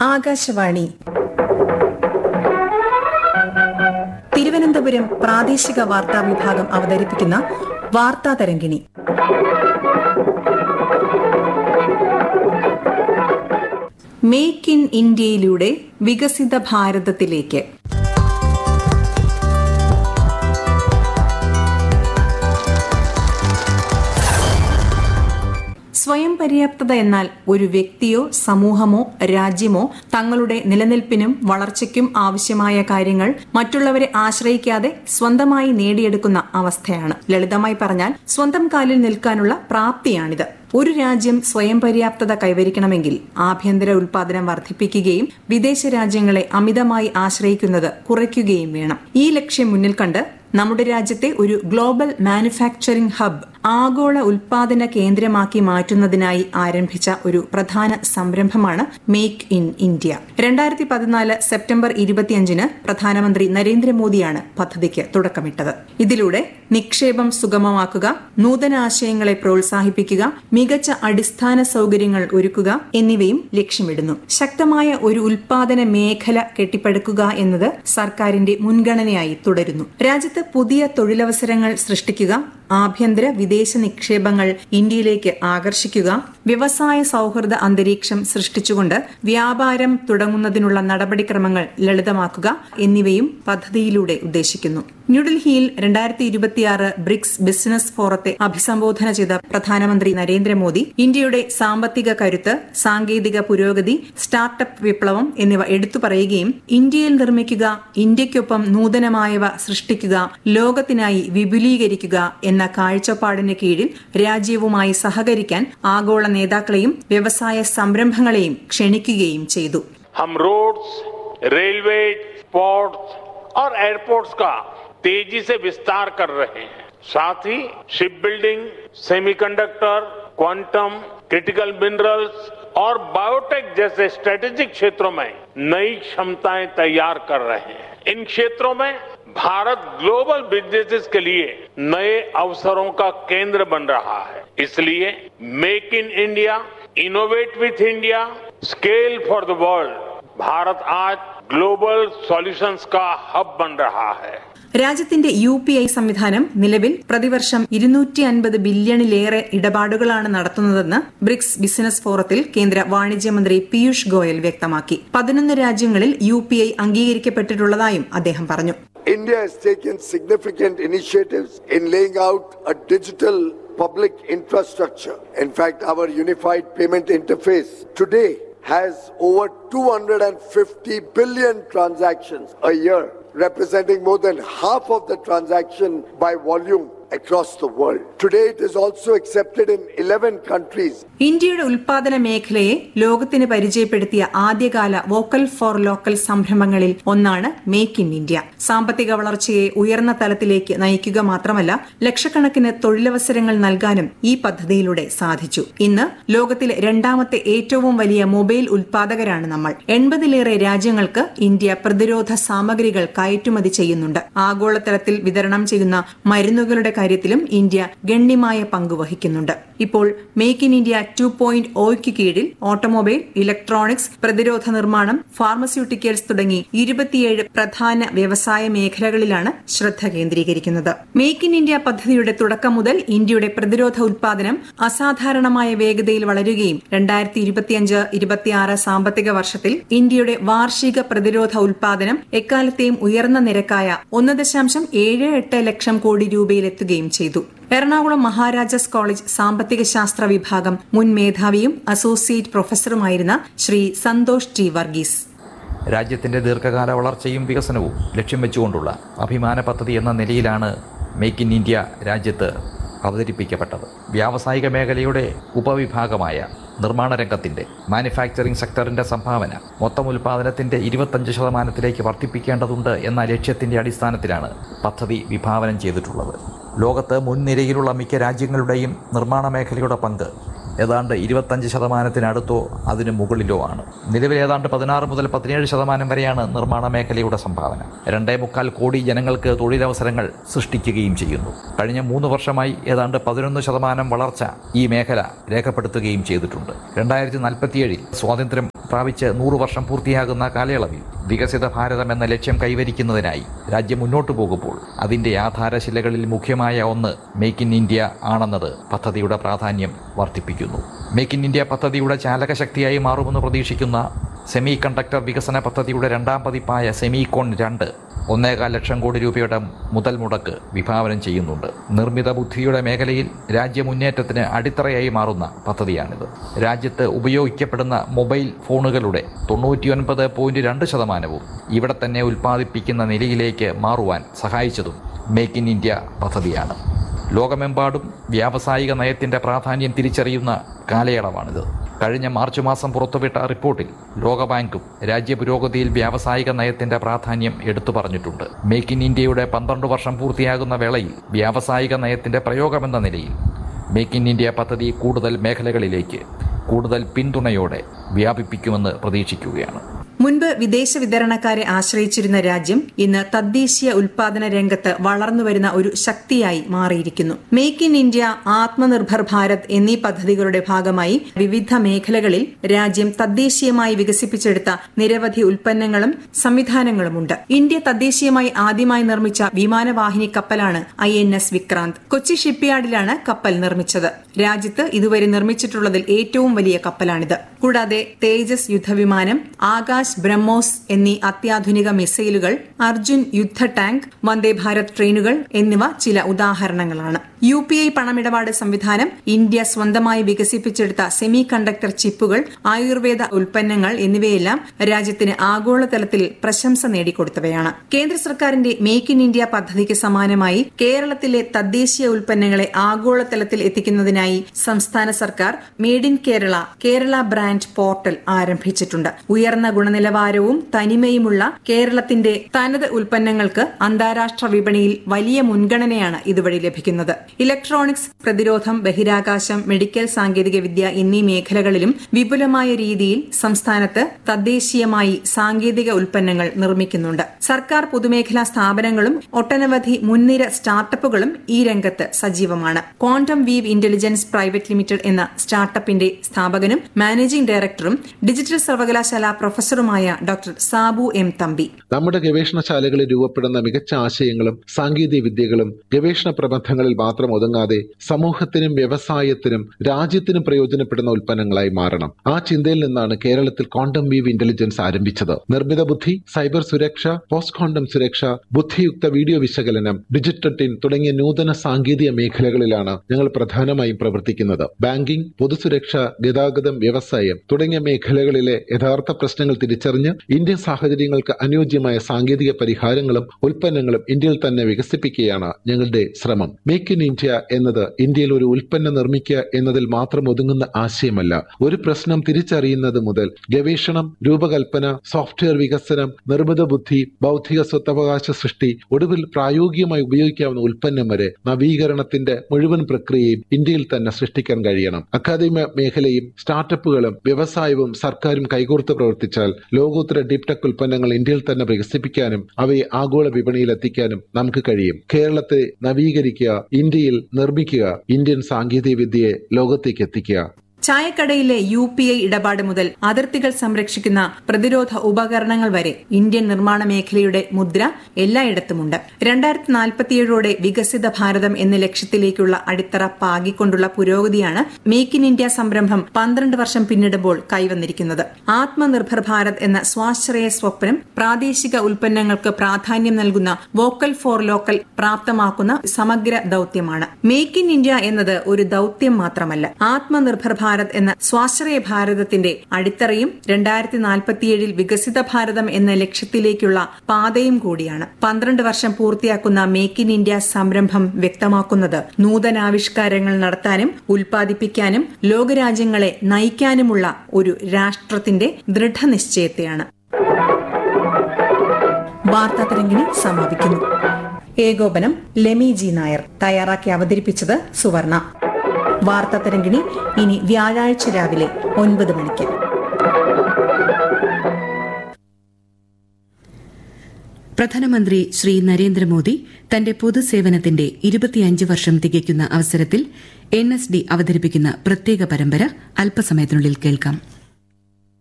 ആകാശവാണി തിരുവനന്തപുരം പ്രാദേശിക വാർത്താ വിഭാഗം അവതരിപ്പിക്കുന്ന വാർത്താ തരംഗിണി മേക്ക് ഇൻ ഇന്ത്യയിലൂടെ വികസിത ഭാരതത്തിലേക്ക് സ്വയം പര്യാപ്തത എന്നാൽ ഒരു വ്യക്തിയോ സമൂഹമോ രാജ്യമോ തങ്ങളുടെ നിലനിൽപ്പിനും വളർച്ചയ്ക്കും ആവശ്യമായ കാര്യങ്ങൾ മറ്റുള്ളവരെ ആശ്രയിക്കാതെ സ്വന്തമായി നേടിയെടുക്കുന്ന അവസ്ഥയാണ് ലളിതമായി പറഞ്ഞാൽ സ്വന്തം കാലിൽ നിൽക്കാനുള്ള പ്രാപ്തിയാണിത് ഒരു രാജ്യം സ്വയം പര്യാപ്തത കൈവരിക്കണമെങ്കിൽ ആഭ്യന്തര ഉൽപാദനം വർദ്ധിപ്പിക്കുകയും വിദേശ രാജ്യങ്ങളെ അമിതമായി ആശ്രയിക്കുന്നത് കുറയ്ക്കുകയും വേണം ഈ ലക്ഷ്യം മുന്നിൽ കണ്ട് നമ്മുടെ രാജ്യത്തെ ഒരു ഗ്ലോബൽ മാനുഫാക്ചറിംഗ് ഹബ് ആഗോള ഉൽപാദന കേന്ദ്രമാക്കി മാറ്റുന്നതിനായി ആരംഭിച്ച ഒരു പ്രധാന സംരംഭമാണ് മേക്ക് ഇൻ ഇന്ത്യ രണ്ടായിരത്തി പതിനാല് സെപ്റ്റംബർ ഇരുപത്തിയഞ്ചിന് പ്രധാനമന്ത്രി നരേന്ദ്രമോദിയാണ് പദ്ധതിക്ക് തുടക്കമിട്ടത് ഇതിലൂടെ നിക്ഷേപം സുഗമമാക്കുക നൂതനാശയങ്ങളെ പ്രോത്സാഹിപ്പിക്കുക മികച്ച അടിസ്ഥാന സൗകര്യങ്ങൾ ഒരുക്കുക എന്നിവയും ലക്ഷ്യമിടുന്നു ശക്തമായ ഒരു ഉൽപാദന മേഖല കെട്ടിപ്പടുക്കുക എന്നത് സർക്കാരിന്റെ മുൻഗണനയായി തുടരുന്നു രാജ്യത്ത് പുതിയ തൊഴിലവസരങ്ങൾ സൃഷ്ടിക്കുക ആഭ്യന്തര വിദേശ നിക്ഷേപങ്ങൾ ഇന്ത്യയിലേക്ക് ആകർഷിക്കുക വ്യവസായ സൗഹൃദ അന്തരീക്ഷം സൃഷ്ടിച്ചുകൊണ്ട് വ്യാപാരം തുടങ്ങുന്നതിനുള്ള നടപടിക്രമങ്ങൾ ലളിതമാക്കുക എന്നിവയും പദ്ധതിയിലൂടെ ഉദ്ദേശിക്കുന്നു ന്യൂഡൽഹിയിൽ രണ്ടായിരത്തി ഇരുപത്തിയാറ് ബ്രിക്സ് ബിസിനസ് ഫോറത്തെ അഭിസംബോധന ചെയ്ത പ്രധാനമന്ത്രി നരേന്ദ്രമോദി ഇന്ത്യയുടെ സാമ്പത്തിക കരുത്ത് സാങ്കേതിക പുരോഗതി സ്റ്റാർട്ടപ്പ് വിപ്ലവം എന്നിവ എടുത്തു പറയുകയും ഇന്ത്യയിൽ നിർമ്മിക്കുക ഇന്ത്യയ്ക്കൊപ്പം നൂതനമായവ സൃഷ്ടിക്കുക ലോകത്തിനായി വിപുലീകരിക്കുക എന്ന കാഴ്ചപ്പാടിന് കീഴിൽ രാജ്യവുമായി സഹകരിക്കാൻ ആഗോള നേതാക്കളെയും വ്യവസായ സംരംഭങ്ങളെയും ക്ഷണിക്കുകയും ചെയ്തു हम रोड्स रेलवे पोर्ट्स और एयरपोर्ट्स का तेजी से विस्तार कर रहे हैं साथ ही ship building semiconductor quantum critical minerals और बायोटेक जैसे स्ट्रेटेजिक क्षेत्रों में नई क्षमताएं तैयार कर रहे हैं इन क्षेत्रों में भारत ग्लोबल बिजनेसेस के लिए नए अवसरों का केंद्र बन रहा है इसलिए make in India innovate with India scale for the world Bharat आज ग्लोबल सॉल्यूशंस का हब बन रहा है രാജ്യത്തിന്റെ യു പി ഐ സംവിധാനം നിലവിൽ പ്രതിവർഷം ഇരുന്നൂറ്റി അൻപത് ബില്യണിലേറെ ഇടപാടുകളാണ് നടത്തുന്നതെന്ന് ബ്രിക്സ് ബിസിനസ് ഫോറത്തിൽ കേന്ദ്ര വാണിജ്യമന്ത്രി പീയൂഷ് ഗോയൽ വ്യക്തമാക്കി പതിനൊന്ന് രാജ്യങ്ങളിൽ യു പി ഐ അംഗീകരിക്കപ്പെട്ടിട്ടുള്ളതായും അദ്ദേഹം പറഞ്ഞു India has taken significant initiatives in laying out a digital public infrastructure. In fact, our unified payment interface today has over 250 billion transactions a year, representing more than half of the transaction by volume across the world. Today, it is also accepted in 11 countries. ഇന്ത്യയുടെ ഉൽപാദന മേഖലയെ ലോകത്തിന് പരിചയപ്പെടുത്തിയ ആദ്യകാല vocal for local സംരംഭങ്ങളിൽ ഒന്നാണ് make in India സാമ്പത്തിക വളർച്ചയെ ഉയർന്ന തലത്തിലേക്ക് നയിക്കുക മാത്രമല്ല ലക്ഷക്കണക്കിന് തൊഴിലവസരങ്ങൾ നൽകാനും ഈ പദ്ധതിയിലൂടെ സാധിച്ചു ഇന്ന് ലോകത്തിലെ രണ്ടാമത്തെ ഏറ്റവും വലിയ മൊബൈൽ ഉൽപാദകരാണ് നമ്മൾ എൺപതിലേറെ രാജ്യങ്ങൾക്ക് ഇന്ത്യ പ്രതിരോധ സാമഗ്രികൾ കയറ്റുമതി ചെയ്യുന്നുണ്ട് ആഗോളതലത്തിൽ വിതരണം ചെയ്യുന്ന മരുന്നുകളുടെ കാര്യത്തിലും ഇന്ത്യ ഗണ്യമായ പങ്ക് വഹിക്കുന്നുണ്ട് ഇപ്പോൾ make in India two point ഒയ്ക്ക് കീഴിൽ ഓട്ടോമൊബൈൽ ഇലക്ട്രോണിക്സ് പ്രതിരോധ നിർമ്മാണം ഫാർമസ്യൂട്ടിക്കൽസ് തുടങ്ങി ഇരുപത്തിയേഴ് പ്രധാന വ്യവസായ മേഖലകളിലാണ് ശ്രദ്ധ കേന്ദ്രീകരിക്കുന്നത് മേക്ക് ഇൻ ഇന്ത്യ പദ്ധതിയുടെ തുടക്കം മുതൽ ഇന്ത്യയുടെ പ്രതിരോധ ഉൽപാദനം അസാധാരണമായ വേഗതയിൽ വളരുകയും രണ്ടായിരത്തി ഇരുപത്തിയഞ്ച് ഇരുപത്തിയാറ് സാമ്പത്തിക വർഷത്തിൽ ഇന്ത്യയുടെ വാർഷിക പ്രതിരോധ ഉൽപാദനം എക്കാലത്തെയും ഉയർന്ന നിരക്കായ ഒന്ന് ദശാംശം ഏഴ് എട്ട് ലക്ഷം കോടി രൂപയിലെത്തുകയും ചെയ്തു എറണാകുളം മഹാരാജാസ് കോളേജ് സാമ്പത്തിക ശാസ്ത്ര വിഭാഗം മുൻ മേധാവിയും അസോസിയേറ്റ് പ്രൊഫസറുമായിരുന്ന ശ്രീ സന്തോഷ് ടി വർഗീസ് രാജ്യത്തിൻ്റെ ദീർഘകാല വളർച്ചയും വികസനവും ലക്ഷ്യം വെച്ചുകൊണ്ടുള്ള അഭിമാന പദ്ധതി എന്ന നിലയിലാണ് മേക്ക് ഇൻ ഇന്ത്യ രാജ്യത്ത് അവതരിപ്പിക്കപ്പെട്ടത് വ്യാവസായിക മേഖലയുടെ ഉപവിഭാഗമായ നിർമ്മാണ രംഗത്തിൻ്റെ മാനുഫാക്ചറിംഗ് സെക്ടറിൻ്റെ സംഭാവന മൊത്തം ഉൽപ്പാദനത്തിൻ്റെ ഇരുപത്തഞ്ച് ശതമാനത്തിലേക്ക് വർദ്ധിപ്പിക്കേണ്ടതുണ്ട് എന്ന ലക്ഷ്യത്തിൻ്റെ അടിസ്ഥാനത്തിലാണ് പദ്ധതി വിഭാവനം ചെയ്തിട്ടുള്ളത് ലോകത്ത് മുൻനിരയിലുള്ള മിക്ക രാജ്യങ്ങളുടെയും നിർമ്മാണ മേഖലയുടെ പങ്ക് ഏതാണ്ട് ഇരുപത്തഞ്ച് ശതമാനത്തിനടുത്തോ അതിന് മുകളിലോ ആണ് നിലവിൽ ഏതാണ്ട് പതിനാറ് മുതൽ പതിനേഴ് ശതമാനം വരെയാണ് നിർമ്മാണ മേഖലയുടെ സംഭാവന രണ്ടേ മുക്കാൽ കോടി ജനങ്ങൾക്ക് തൊഴിലവസരങ്ങൾ സൃഷ്ടിക്കുകയും ചെയ്യുന്നു കഴിഞ്ഞ മൂന്ന് വർഷമായി ഏതാണ്ട് പതിനൊന്ന് ശതമാനം വളർച്ച ഈ മേഖല രേഖപ്പെടുത്തുകയും ചെയ്തിട്ടുണ്ട് രണ്ടായിരത്തി നാൽപ്പത്തിയേഴിൽ സ്വാതന്ത്ര്യം പ്രാപിച്ച് നൂറു വർഷം പൂർത്തിയാകുന്ന കാലയളവിൽ വികസിത ഭാരതം എന്ന ലക്ഷ്യം കൈവരിക്കുന്നതിനായി രാജ്യം മുന്നോട്ടു പോകുമ്പോൾ അതിന്റെ ആധാരശിലകളിൽ മുഖ്യമായ ഒന്ന് മേക്ക് ഇൻ ഇന്ത്യ ആണെന്നത് പദ്ധതിയുടെ പ്രാധാന്യം വർദ്ധിപ്പിക്കുന്നു മേക്ക് ഇൻ ഇന്ത്യ പദ്ധതിയുടെ ചാലകശക്തിയായി മാറുമെന്ന് പ്രതീക്ഷിക്കുന്ന സെമി കണ്ടക്ടർ വികസന പദ്ധതിയുടെ രണ്ടാം പതിപ്പായ സെമികോൺ രണ്ട് ഒന്നേകാൽ ലക്ഷം കോടി രൂപയുടെ മുതൽ മുടക്ക് വിഭാവനം ചെയ്യുന്നുണ്ട് നിർമ്മിത ബുദ്ധിയുടെ മേഖലയിൽ രാജ്യ മുന്നേറ്റത്തിന് അടിത്തറയായി മാറുന്ന പദ്ധതിയാണിത് രാജ്യത്ത് ഉപയോഗിക്കപ്പെടുന്ന മൊബൈൽ ഫോണുകളുടെ തൊണ്ണൂറ്റിയൊൻപത് പോയിന്റ് രണ്ട് ശതമാനവും ഇവിടെ തന്നെ ഉൽപ്പാദിപ്പിക്കുന്ന നിലയിലേക്ക് മാറുവാൻ സഹായിച്ചതും മേക്ക് ഇൻ ഇന്ത്യ പദ്ധതിയാണ് ലോകമെമ്പാടും വ്യാവസായിക നയത്തിന്റെ പ്രാധാന്യം തിരിച്ചറിയുന്ന കാലയളവാണിത് കഴിഞ്ഞ മാർച്ച് മാസം പുറത്തുവിട്ട റിപ്പോർട്ടിൽ ലോകബാങ്കും രാജ്യ പുരോഗതിയിൽ വ്യാവസായിക നയത്തിന്റെ പ്രാധാന്യം എടുത്തു പറഞ്ഞിട്ടുണ്ട് മേക്ക് ഇൻ ഇന്ത്യയുടെ പന്ത്രണ്ട് വർഷം പൂർത്തിയാകുന്ന വേളയിൽ വ്യാവസായിക നയത്തിന്റെ പ്രയോഗമെന്ന നിലയിൽ മേക്ക് ഇൻ ഇന്ത്യ പദ്ധതി കൂടുതൽ മേഖലകളിലേക്ക് കൂടുതൽ പിന്തുണയോടെ വ്യാപിപ്പിക്കുമെന്ന് പ്രതീക്ഷിക്കുകയാണ് മുൻപ് വിദേശ വിതരണക്കാരെ ആശ്രയിച്ചിരുന്ന രാജ്യം ഇന്ന് തദ്ദേശീയ ഉൽപാദന രംഗത്ത് വളർന്നുവരുന്ന ഒരു ശക്തിയായി മാറിയിരിക്കുന്നു make in India Atmanirbhar Bharat എന്നീ പദ്ധതികളുടെ ഭാഗമായി വിവിധ മേഖലകളിൽ രാജ്യം തദ്ദേശീയമായി വികസിപ്പിച്ചെടുത്ത നിരവധി ഉൽപ്പന്നങ്ങളും സംവിധാനങ്ങളുമുണ്ട് ഇന്ത്യ തദ്ദേശീയമായി ആദ്യമായി നിർമ്മിച്ച വിമാനവാഹിനി കപ്പലാണ് I N S Vikrant Kochi ഷിപ്പ്യാർഡിലാണ് കപ്പൽ നിർമ്മിച്ചത് രാജ്യത്ത് ഇതുവരെ നിർമ്മിച്ചിട്ടുള്ളതിൽ ഏറ്റവും വലിയ കപ്പലാണിത് കൂടാതെ തേജസ് യുദ്ധവിമാനം ആകാശ് ബ്രഹ്മോസ് എന്നീ അത്യാധുനിക മിസൈലുകൾ അർജുൻ യുദ്ധ ടാങ്ക് വന്ദേ ഭാരത് ട്രെയിനുകൾ എന്നിവ ചില ഉദാഹരണങ്ങളാണ് യു പി ഐ പണമിടപാട് സംവിധാനം ഇന്ത്യ സ്വന്തമായി വികസിപ്പിച്ചെടുത്ത സെമി കണ്ടക്ടർ ചിപ്പുകൾ ആയുർവേദ ഉൽപ്പന്നങ്ങൾ എന്നിവയെല്ലാം രാജ്യത്തിന് ആഗോളതലത്തിൽ പ്രശംസ നേടിക്കൊടുത്തവയാണ് കേന്ദ്ര സർക്കാരിന്റെ മേക്ക് ഇൻ ഇന്ത്യ പദ്ധതിക്ക് സമാനമായി കേരളത്തിലെ തദ്ദേശീയ ഉൽപ്പന്നങ്ങളെ ആഗോളതലത്തിൽ എത്തിക്കുന്നതിനായി സംസ്ഥാന സർക്കാർ made in Kerala Kerala brand portal ആരംഭിച്ചിട്ടുണ്ട് ഉയർന്ന ഗുണനിലവാരവും തനിമയുമുള്ള കേരളത്തിന്റെ തനത് ഉൽപ്പന്നങ്ങൾക്ക് അന്താരാഷ്ട്ര വിപണിയിൽ വലിയ മുൻഗണനയാണ് ഇതുവഴി ലഭിക്കുന്നത് ഇലക്ട്രോണിക്സ് പ്രതിരോധം ബഹിരാകാശം മെഡിക്കൽ സാങ്കേതികവിദ്യ എന്നീ മേഖലകളിലും വിപുലമായ രീതിയിൽ സംസ്ഥാനത്ത് തദ്ദേശീയമായി സാങ്കേതിക ഉൽപ്പന്നങ്ങൾ നിർമ്മിക്കുന്നുണ്ട് സർക്കാർ പൊതുമേഖലാ സ്ഥാപനങ്ങളും ഒട്ടനവധി മുൻനിര സ്റ്റാർട്ടപ്പുകളും ഈ രംഗത്ത് സജീവമാണ് quantum weave intelligence private limited എന്ന സ്റ്റാർട്ടപ്പിന്റെ സ്ഥാപകനും മാനേജിംഗ് ഡയറക്ടറും ഡിജിറ്റൽ സർവകലാശാല പ്രൊഫസറുമായ ഡോക്ടർ സാബു എം തമ്പി നമ്മുടെ ഗവേഷണശാലകളിൽ രൂപപ്പെടുന്ന മികച്ച ആശയങ്ങളും സാങ്കേതിക വിദ്യകളും ഗവേഷണ പ്രബന്ധങ്ങളിൽ മാത്രം ഒതുങ്ങാതെ സമൂഹത്തിനും വ്യവസായത്തിനും രാജ്യത്തിനും പ്രയോജനപ്പെടുന്ന ഉൽപ്പന്നങ്ങളായി മാറണം ആ ചിന്തയിൽ നിന്നാണ് കേരളത്തിൽ ക്വാണ്ടം വീവ് ഇന്റലിജൻസ് ആരംഭിച്ചത് നിർമ്മിത ബുദ്ധി സൈബർ സുരക്ഷ പോസ്റ്റ് ക്വാണ്ടം സുരക്ഷ ബുദ്ധിയുക്ത വീഡിയോ വിശകലനം ഡിജിറ്റൽ ടിൻ തുടങ്ങിയ നൂതന സാങ്കേതിക മേഖലകളിലാണ് ഞങ്ങൾ പ്രധാനമായും പ്രവർത്തിക്കുന്നത് ബാങ്കിംഗ് പൊതുസുരക്ഷ ഗതാഗതം വ്യവസായം തുടങ്ങിയ മേഖലകളിലെ യഥാർത്ഥ പ്രശ്നങ്ങൾ തിരിച്ചറിഞ്ഞ് ഇന്ത്യൻ സാഹചര്യങ്ങൾക്ക് അനുയോജ്യമായ സാങ്കേതിക പരിഹാരങ്ങളും ഉൽപ്പന്നങ്ങളും ഇന്ത്യയിൽ തന്നെ വികസിപ്പിക്കുകയാണ് ഞങ്ങളുടെ ശ്രമം മേക്ക് ഇൻ ഇന്ത്യ എന്നത് ഇന്ത്യയിൽ ഒരു ഉൽപ്പന്നം നിർമ്മിക്കുക എന്നതിൽ മാത്രം ഒതുങ്ങുന്ന ആശയമല്ല ഒരു പ്രശ്നം തിരിച്ചറിയുന്നത് മുതൽ ഗവേഷണം രൂപകൽപ്പന സോഫ്റ്റ്വെയർ വികസനം നിർമ്മിത ബുദ്ധി ബൗദ്ധിക സ്വത്തവകാശ സൃഷ്ടി ഒടുവിൽ പ്രായോഗികമായി ഉപയോഗിക്കാവുന്ന ഉൽപ്പന്നം വരെ നവീകരണത്തിന്റെ മുഴുവൻ പ്രക്രിയയും ഇന്ത്യയിൽ തന്നെ സൃഷ്ടിക്കാൻ കഴിയണം അക്കാദമിക മേഖലയും സ്റ്റാർട്ടപ്പുകളും വ്യവസായവും സർക്കാരും കൈകോർത്ത് പ്രവർത്തിച്ചാൽ ലോകോത്തര ഡീപ് ടെക് ഉൽപ്പന്നങ്ങൾ ഇന്ത്യയിൽ തന്നെ വികസിപ്പിക്കാനും അവയെ ആഗോള വിപണിയിൽ എത്തിക്കാനും നമുക്ക് കഴിയും കേരളത്തെ നവീകരിക്കുക ഇന്ത്യയിൽ നിർമ്മിക്കുക ഇന്ത്യൻ സാങ്കേതിക വിദ്യയെ ലോകത്തേക്ക് എത്തിക്കുക ചായക്കടയിലെ യു പി ഐ ഇടപാട് മുതൽ അതിർത്തികൾ സംരക്ഷിക്കുന്ന പ്രതിരോധ ഉപകരണങ്ങൾ വരെ ഇന്ത്യൻ നിർമ്മാണ മേഖലയുടെ മുദ്ര എല്ലായിടത്തുമുണ്ട് രണ്ടായിരത്തി നാൽപ്പത്തിയേഴോടെ വികസിത ഭാരതം എന്ന ലക്ഷ്യത്തിലേക്കുള്ള അടിത്തറ പാകിക്കൊണ്ടുള്ള പുരോഗതിയാണ് മേക്ക് ഇൻ ഇന്ത്യ സംരംഭം പന്ത്രണ്ട് വർഷം പിന്നിടുമ്പോൾ കൈവന്നിരിക്കുന്നത് ആത്മനിർഭർ ഭാരത് എന്ന സ്വാശ്രയ സ്വപ്നം പ്രാദേശിക ഉൽപ്പന്നങ്ങൾക്ക് പ്രാധാന്യം നൽകുന്ന വോക്കൽ ഫോർ ലോക്കൽ പ്രാപ്തമാക്കുന്ന സമഗ്ര ദൌത്യമാണ് മേക്ക് ഇൻ ഇന്ത്യ എന്നത് ഒരു ദൌത്യം മാത്രമല്ല ആത്മനിർഭർ ഭാരത് എന്ന സ്വാശ്രയ ഭാരതത്തിന്റെ അടിത്തറയും രണ്ടായിരത്തി നാൽപ്പത്തിയേഴിൽ വികസിത ഭാരതം എന്ന ലക്ഷ്യത്തിലേക്കുള്ള പാതയും കൂടിയാണ് പന്ത്രണ്ട് വർഷം പൂർത്തിയാക്കുന്ന മേക്ക് ഇൻ ഇന്ത്യ സംരംഭം വ്യക്തമാക്കുന്നത് നൂതനാവിഷ്കാരങ്ങൾ നടത്താനും ഉൽപ്പാദിപ്പിക്കാനും ലോകരാജ്യങ്ങളെ നയിക്കാനുമുള്ള ഒരു രാഷ്ട്രത്തിന്റെ ദൃഢനിശ്ചയത്തെയാണ് വാർത്താ തരംഗിണി സമാപിക്കുന്നു ഏകോപനം ലെമി ജി നായർ തയ്യാറാക്കി അവതരിപ്പിച്ചത് സുവർണ വാർത്താ തരംഗിണി ഇനി വ്യാഴാഴ്ച രാവിലെ ഒൻപത് മണിക്ക് പ്രധാനമന്ത്രി ശ്രീ നരേന്ദ്രമോദി തന്റെ പൊതുസേവനത്തിന്റെ ഇരുപത്തിയഞ്ച് വർഷം തികയ്ക്കുന്ന അവസരത്തിൽ എൻ എസ് ഡി അവതരിപ്പിക്കുന്ന പ്രത്യേക പരമ്പര അല്പസമയത്തിനുള്ളിൽ കേൾക്കാം